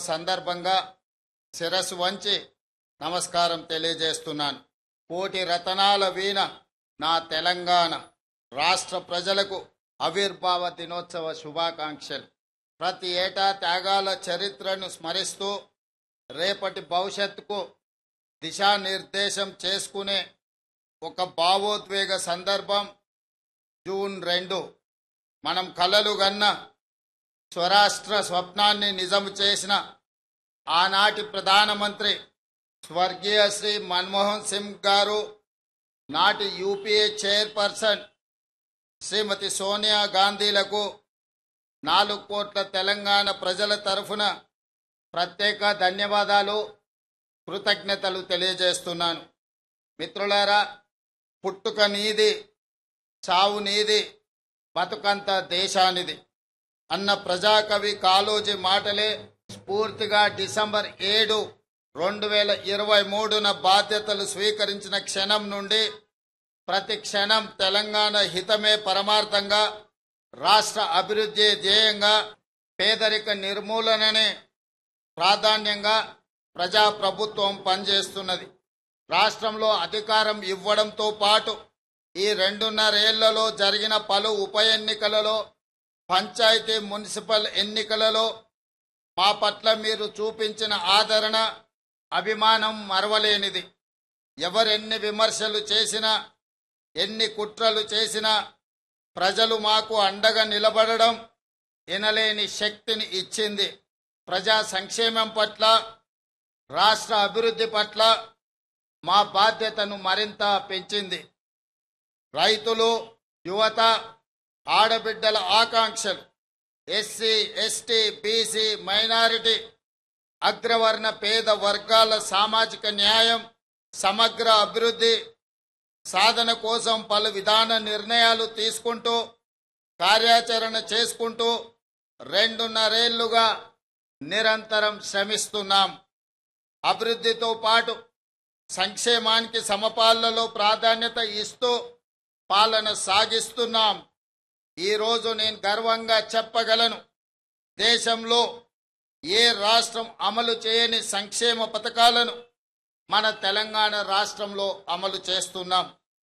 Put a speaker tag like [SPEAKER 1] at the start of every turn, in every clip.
[SPEAKER 1] సందర్భంగా శిరస్సు వంచి నమస్కారం తెలియజేస్తున్నాను కోటి రతనాల వీణ నా తెలంగాణ రాష్ట్ర ప్రజలకు ఆవిర్భావ దినోత్సవ శుభాకాంక్షలు ప్రతి ఏటా త్యాగాల చరిత్రను స్మరిస్తూ రేపటి భవిష్యత్తుకు దిశానిర్దేశం చేసుకునే ఒక భావోద్వేగ సందర్భం జూన్ రెండు మనం కలలు గన్న స్వరాష్ట్ర స్వప్నాన్ని నిజం చేసిన ఆనాటి ప్రధానమంత్రి స్వర్గీయ శ్రీ మన్మోహన్ సింగ్ గారు నాటి యూపీఏ చైర్పర్సన్ శ్రీమతి సోనియా గాంధీలకు నాలుగు కోట్ల తెలంగాణ ప్రజల తరఫున ప్రత్యేక ధన్యవాదాలు కృతజ్ఞతలు తెలియజేస్తున్నాను మిత్రులారా పుట్టుక నీది చావు నీది బతుకంత దేశానిది అన్న ప్రజాకవి కాళోజీ మాటలే స్ఫూర్తిగా డిసెంబర్ ఏడు రెండు వేల ఇరవై మూడున బాధ్యతలు స్వీకరించిన క్షణం నుండి ప్రతి క్షణం తెలంగాణ హితమే పరమార్థంగా రాష్ట్ర అభివృద్ధి ధ్యేయంగా పేదరిక నిర్మూలననే ప్రాధాన్యంగా ప్రజాప్రభుత్వం పనిచేస్తున్నది రాష్ట్రంలో అధికారం ఇవ్వడంతో పాటు ఈ రెండున్నరేళ్లలో జరిగిన పలు ఉప ఎన్నికలలో పంచాయతీ మున్సిపల్ ఎన్నికలలో మా పట్ల మీరు చూపించిన ఆదరణ అభిమానం మరవలేనిది ఎవరెన్ని విమర్శలు చేసినా ఎన్ని కుట్రలు చేసినా ప్రజలు మాకు అండగా నిలబడడం ఎనలేని శక్తిని ఇచ్చింది ప్రజా సంక్షేమం పట్ల రాష్ట్ర అభివృద్ధి పట్ల మా బాధ్యతను మరింత పెంచింది రైతులు యువత ఆడబిడ్డల ఆకాంక్షలు ఎస్సీ ఎస్టీ బీసీ మైనారిటీ అగ్రవర్ణ పేద వర్గాల సామాజిక న్యాయం సమగ్ర అభివృద్ధి సాధన కోసం పలు విధాన నిర్ణయాలు తీసుకుంటూ కార్యాచరణ చేసుకుంటూ రెండున్నరేళ్లుగా నిరంతరం శ్రమిస్తున్నాం అభివృద్ధితో పాటు సంక్షేమానికి సమపాలలో ప్రాధాన్యత ఇస్తూ పాలన సాగిస్తున్నాం ఈరోజు నేను గర్వంగా చెప్పగలను దేశంలో ఏ రాష్ట్రం అమలు చేయని సంక్షేమ పథకాలను మన తెలంగాణ రాష్ట్రంలో అమలు చేస్తున్నాం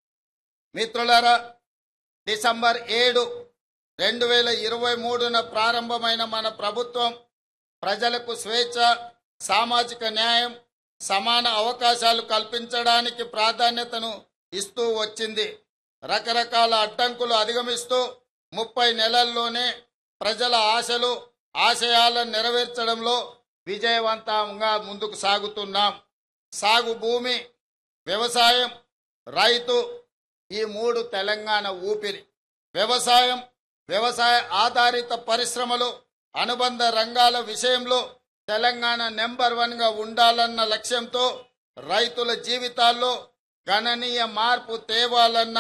[SPEAKER 1] మిత్రులారా డిసెంబర్ ఏడు రెండు వేల ఇరవై మూడున ప్రారంభమైన మన ప్రభుత్వం ప్రజలకు స్వేచ్ఛ సామాజిక న్యాయం సమాన అవకాశాలు కల్పించడానికి ప్రాధాన్యతను ఇస్తూ వచ్చింది రకరకాల అడ్డంకులు అధిగమిస్తూ ముప్పై నెలల్లోనే ప్రజల ఆశలు ఆశయాలను నెరవేర్చడంలో విజయవంతంగా ముందుకు సాగుతున్నాం సాగు భూమి వ్యవసాయం రైతు ఈ మూడు తెలంగాణ ఊపిరి వ్యవసాయం వ్యవసాయ ఆధారిత పరిశ్రమలు అనుబంధ రంగాల విషయంలో తెలంగాణ నెంబర్ వన్ గా ఉండాలన్న లక్ష్యంతో రైతుల జీవితాల్లో గణనీయ మార్పు తేవాలన్న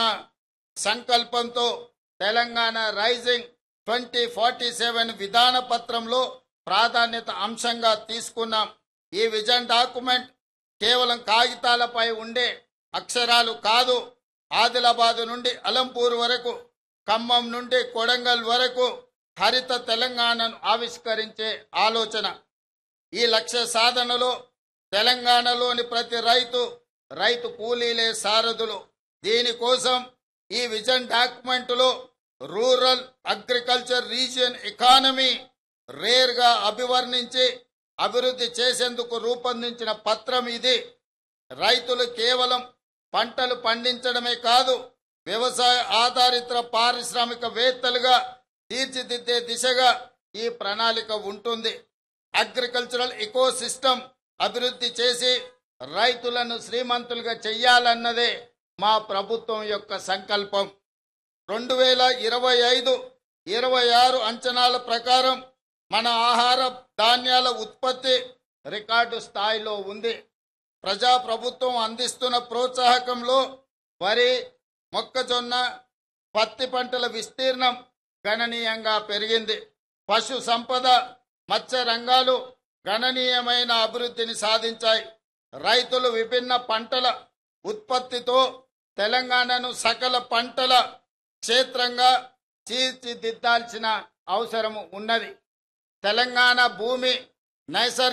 [SPEAKER 1] సంకల్పంతో Telangana rising twenty forty seven విధాన పత్రంలో ప్రాధాన్యత అంశంగా తీసుకున్నాం ఈ విజన్ డాక్యుమెంట్ కేవలం కాగితాలపై ఉండే అక్షరాలు కాదు ఆదిలాబాద్ నుండి అలంపూర్ వరకు ఖమ్మం నుండి కొడంగల్ వరకు హరిత తెలంగాణను ఆవిష్కరించే ఆలోచన ఈ లక్ష్య సాధనలో తెలంగాణలోని ప్రతి రైతు రైతు కూలీలే సారథులు దీనికోసం ఈ విజన్ డాక్యుమెంట్లో rural agriculture region economy rare గా అభివర్ణించి అభివృద్ధి చేసేందుకు రూపొందించిన పత్రం ఇది రైతులు కేవలం పంటలు పండించడమే కాదు వ్యవసాయ ఆధారిత పారిశ్రామికవేత్తలుగా తీర్చిదిద్దే దిశగా ఈ ప్రణాళిక ఉంటుంది అగ్రికల్చరల్ ఎకో సిస్టమ్ అభివృద్ధి చేసి రైతులను శ్రీమంతులుగా చెయ్యాలన్నదే మా ప్రభుత్వం యొక్క సంకల్పం రెండు వేల ఇరవై ఐదు ఇరవై ఆరు అంచనాల ప్రకారం మన ఆహార ధాన్యాల ఉత్పత్తి రికార్డు స్థాయిలో ఉంది ప్రజా ప్రభుత్వం అందిస్తున్న ప్రోత్సాహకంలో వరి మొక్కజొన్న పత్తి పంటల విస్తీర్ణం గణనీయంగా పెరిగింది పశు సంపద మత్స్య రంగాలు గణనీయమైన అభివృద్ధిని సాధించాయి రైతులు విభిన్న పంటల ఉత్పత్తితో తెలంగాణను సకల పంటల క్షేత్రంగా తీర్చిదిద్దాల్సిన అవసరం ఉన్నది తెలంగాణ భూమి నైసర్గిక